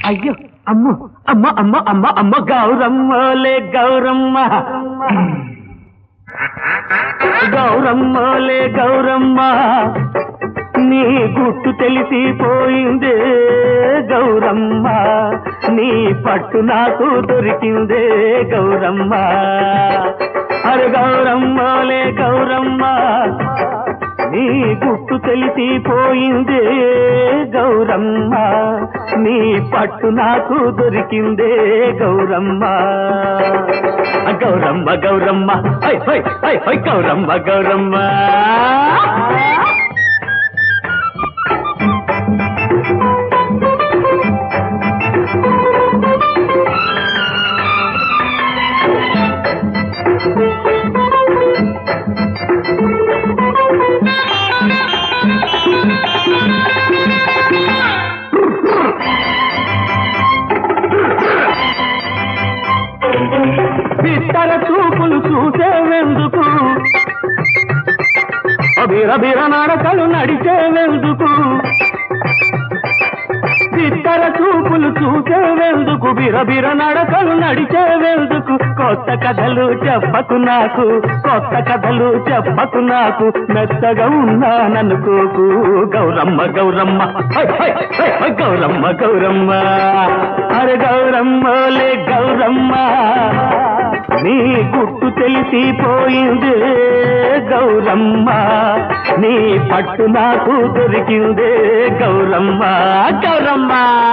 అయ్యో అమ్మ అమ్మ అమ్మ అమ్మ అమ్మ గౌరమ్మలే గౌరమ్మ గౌరమ్మలే గౌరమ్మ నీ గుట్టు తెలిసిపోయిందే గౌరమ్మ నీ పట్టు నాకు దొరికిందే గౌరమ్మ అరే గౌరమ్మలే గౌరమ్మ నీ గుట్టు తెలిసిపోయిందే గౌరమ్మ నీ పట్టు నాకు దొరికిందే గౌరమ్మ గౌరమ్మ గౌరమ్మ హై హై హై హై గౌరమ్మ గౌరమ్మ బిత్తర చూపులు చూసేవెందుకు అభిర బిర నడకలు నడిచేవెందుకు బిత్తర చూపులు చూసేవెందుకు బిర బిర నడకలు నడిచేవెందుకు కొత్త కథలు చెప్పకు నాకు కొత్త కథలు చెప్పకు నాకు మెత్తగా ఉన్నాననుకోకు గౌరమ్మ గౌరమ్మ హై, హై, హై, హై, గౌరమ్మ గౌరమ్మ అరే గౌరమ్మలే గౌరమ్మ నీ గుట్టు తెలిసిపోయిందే గౌరమ్మ నీ పట్టు నాకు దొరికిందే గౌరమ్మ గౌరమ్మ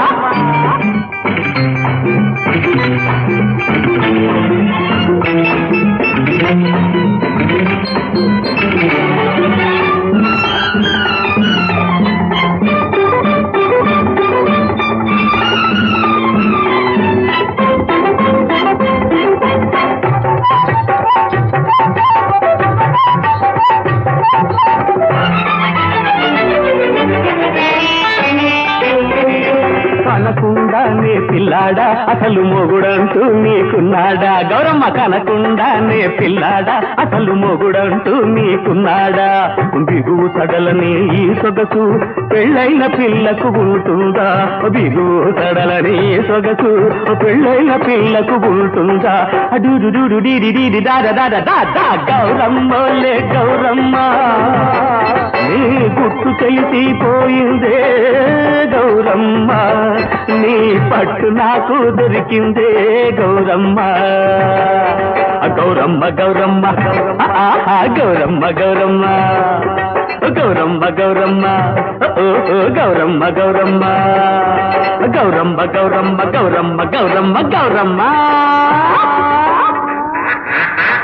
కనకుండానే పిల్లాడా అసలు మొగుడంటూ నీకున్నాడా గౌరమ్మ కనకుండానే పిల్లాడా అసలు మొగుడంటూ నీకున్నాడా బిగువు సడలని ఈ సొగసు పెళ్ళైన పిల్లకు ఉంటుందా బిగువు సడలని ఈ సొగసు పెళ్ళైన పిల్లకు ఉంటుందా అడుడు డీడి దాద దాద దాదా గౌరమ్మలే గౌరమ్మ నీ గుట్టు తెలిసిపోయిందే గౌరమ్మ నీ పట్టు నాకు దొరికిందే గౌరమ్మ ఆ గౌరమ్మ గౌరమ్మ ఆహా గౌరమ్మ గౌరమ్మ గౌరమ్మ గౌరమ్మ ఓ, ఓ, గౌరమ్మ గౌరమ్మ గౌరమ్మ గౌరమ్మ గౌరమ్మ గౌరమ్మ గౌరమ్మ